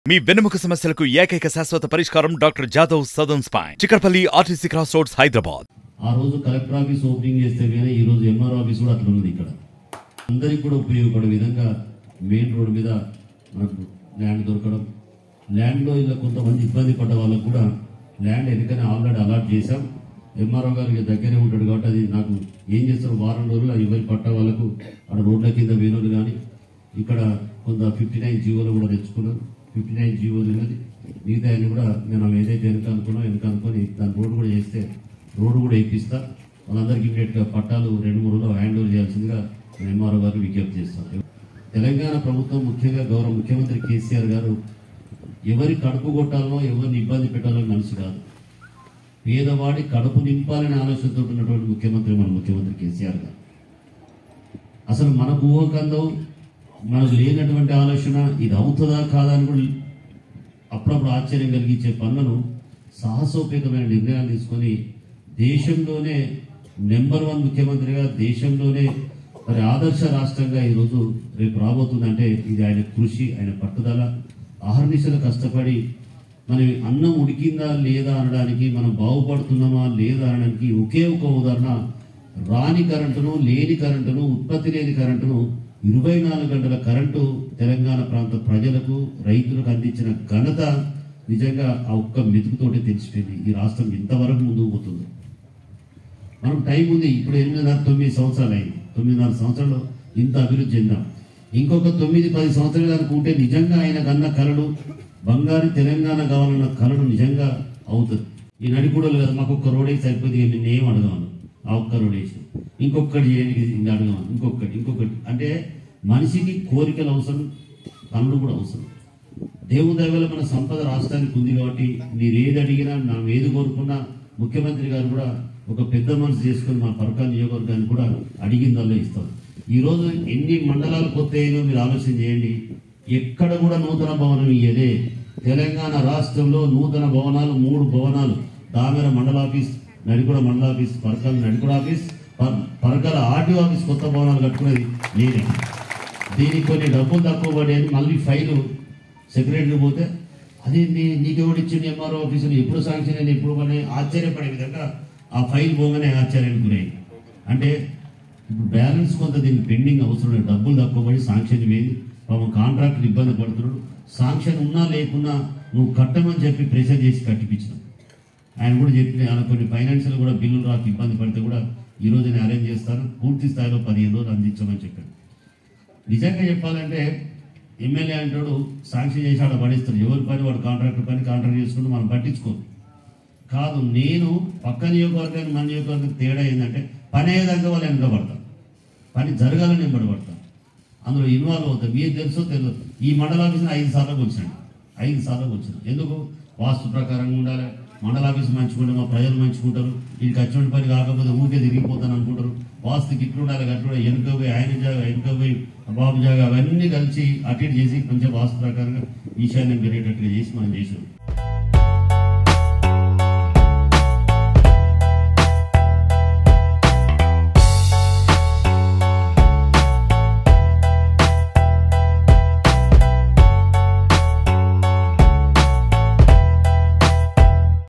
మీ వెన్నెముక సమస్యలకు ఏకైక శాశ్వత పరిష్కారం doctor Jadhav Sadan spine Chikkadpally RTC cross roads Hyderabad ఆ రోజు కలెక్టర్ ఆఫీస్ ఓపెనింగ్ చేస్తే కానీ ఈ రోజు ఎంఆర్ ఆఫీస్ కూడా అట్లా ఉంది ఇక్కడ అందరికి కూడా ఉపయోగపడే విధంగా మెయిన్ రోడ్ మీద మనకు ల్యాండ్ దొరకడం ల్యాండ్లో ఇలా కొంతమంది ఇబ్బంది పడ్డ వాళ్ళకు కూడా ల్యాండ్ ఎందుకని ఆల్రెడీ అలాట్ చేశాం ఎంఆర్ఓ గారికి దగ్గరే ఉంటాడు కాబట్టి అది నాకు ఏం చేస్తారు వారం రోజులు ఎవరి పట్ట వాళ్ళకు అక్కడ రోడ్ల కింద వేణులు కానీ ఇక్కడ కొంత ఫిఫ్టీ నైన్ జీవోలు కూడా తెచ్చుకున్నాం ఫిఫ్టీ నైన్ జీవోలు ఉన్నది మిగతా అన్ని కూడా మనం ఏదైతే వెనక అనుకున్నాం వెనక అనుకొని దాని రోడ్డు కూడా చేస్తే రోడ్డు కూడా వేయిస్తా వాళ్ళందరికీ ఇమీడియట్ గా పట్టాలు రెండు మూడు రోజులు హ్యాండ్ ఓవర్ చేయాల్సిందిగా ఎంఆర్ఓ గారు విజ్ఞప్తి చేస్తాం తెలంగాణ ప్రభుత్వం ముఖ్యంగా గౌరవ ముఖ్యమంత్రి కేసీఆర్ గారు ఎవరి కడుపు కొట్టాలనో ఎవరిని ఇబ్బంది పెట్టాలో మనసు కాదు పేదవాడి కడుపు నింపాలని ఆలోచనతో ఉన్నటువంటి ముఖ్యమంత్రి మన ముఖ్యమంత్రి కేసీఆర్ గారు అసలు మనకు ఊహకందం మనకు లేనటువంటి ఆలోచన ఇది అవుతుందా కాదా అని కూడా అప్పుడప్పుడు ఆశ్చర్యం కలిగించే పనులను సాహసోపేతమైన నిర్ణయాలు తీసుకొని దేశంలోనే నెంబర్ వన్ ముఖ్యమంత్రిగా దేశంలోనే మరి ఆదర్శ రాష్ట్రంగా ఈరోజు రేపు రాబోతుందంటే ఇది ఆయన కృషి ఆయన పట్టుదల అహర్నిశలు కష్టపడి మన అన్నం ఉడికిందా లేదా అనడానికి మనం బాగుపడుతున్నామా లేదా అనడానికి ఒకే ఒక ఉదాహరణ రాని కరెంటును లేని కరెంటును ఉత్పత్తి లేని కరెంటును ఇరవై నాలుగు గంటల కరెంటు తెలంగాణ ప్రాంత ప్రజలకు రైతులకు అందించిన ఘనత నిజంగా ఆ ఒక్క మెతుకుతోటే తెలిసిపోయింది ఈ రాష్ట్రం ఇంతవరకు ముందుకు పోతుంది మనం టైం ఉంది ఇప్పుడు ఎనిమిదిన్నర తొమ్మిది సంవత్సరాలు అయింది తొమ్మిదిన్నర సంవత్సరాలు ఇంత అభివృద్ధి చెందాం ఇంకొక తొమ్మిది పది సంవత్సరాలు అనుకుంటే నిజంగా ఆయన కన్న కళలు బంగారు తెలంగాణ కావాలన్న కళలు నిజంగా అవుతుంది ఈ నడికూడలు కదా మాకు ఒక్క రోడ్ వేసి సరిపోతుంది ఇక నేను ఏం అడగాను ఆ ఒక్క రోడ్ వేసి ఇంకొకటి చేయండి ఇది అడగాను ఇంకొకటి ఇంకొకటి అంటే మనిషికి కోరికలు అవసరం పనులు కూడా అవసరం దేవుని దయవల్ల మన సంపద రాష్ట్రానికి ఉంది కాబట్టి మీరు ఏది అడిగినా మనం ఏది కోరుకున్నా ముఖ్యమంత్రి గారు కూడా ఒక పెద్ద మనసు చేసుకుని మా పరకా నియోజకవర్గాన్ని కూడా అడిగిందల్లో ఇస్తాం ఈ రోజు ఎన్ని మండలాలు కొత్త అయ్యాయో మీరు ఆలోచన చేయండి ఎక్కడ కూడా నూతన భవనం ఇయ్యలే తెలంగాణ రాష్ట్రంలో నూతన భవనాలు మూడు భవనాలు దామెర మండల ఆఫీస్ నడికుడ మండల ఆఫీస్ పరకాల నడికుడ ఆఫీస్ పర్- పరకాల ఆర్టీఓ ఆఫీస్ కొత్త భవనాలు కట్టుకునేది నేనే దీనికి కొన్ని డబ్బులు తక్కువ పడి అని మళ్ళీ ఫైలు సెక్రటరీ పోతే అదేంది నీకెవడు ఇచ్చింది ఎంఆర్ఓ ఆఫీసులు ఎప్పుడు శాంక్షన్ అయింది ఎప్పుడు పని ఆశ్చర్యపడే విధంగా ఆ ఫైల్ పోగానే ఆశ్చర్యానికి గురైంది అంటే ఇప్పుడు బ్యాలెన్స్ కొంత దీనికి పెండింగ్ అవసరం లేదు డబ్బులు తక్కువ పడి శాంక్షన్ వేది పాపం కాంట్రాక్టర్ ఇబ్బంది పడుతున్నాడు శాంక్షన్ ఉన్నా లేకున్నా నువ్వు కట్టమని చెప్పి ప్రెషర్ చేసి కట్టిపించినావు ఆయన కూడా చెప్పిన ఆయన కొన్ని ఫైనాన్షియల్ కూడా బిల్లులు రాక ఇబ్బంది పడితే కూడా ఈ రోజు నేను అరేంజ్ చేస్తాను పూర్తి స్థాయిలో పదిహేను రోజులు అందించమని చెప్పాను నిజంగా చెప్పాలంటే ఎమ్మెల్యే అంటాడు శాంక్షన్ చేసి ఆడ పడిస్తాడు ఎవరి పని వాడు కాంట్రాక్టర్ పని కాంట్రాక్ట్ చేసుకుంటూ మనం పట్టించుకోదు కాదు నేను పక్క నియోజకవర్గానికి మన నియోజకవర్గం తేడా ఏంటంటే పని అయ్యేదాకా వాళ్ళు వెనక పడతాను పని జరగాలని వెంబడి పడతాను అందులో ఇన్వాల్వ్ అవుతాం మీకు తెలుసో తెలియదు ఈ మండల ఆఫీస్ని ఐదు సార్లకు వచ్చాను ఐదు సార్లకు వచ్చాను ఎందుకు వాస్తు ప్రకారంగా ఉండాలి మండల ఆఫీస్ మంచుకుంటే మా ప్రజలు మంచుకుంటారు వీడికి వచ్చిన పని కాకపోతే ఊరికే తిరిగిపోతాను అనుకుంటారు వాస్తుకి ఇట్లు ఉండాలి అట్లా ఉండాలి. వెనుక పోయి ఆయన జాగా వెనుక పోయి బాబు జాగా అవన్నీ కలిసి అటెండ్ చేసి కొంచెం వాస్తు ప్రకారంగా ఈశాన్యం పెరిగేటట్టుగా చేసి మనం చేసాం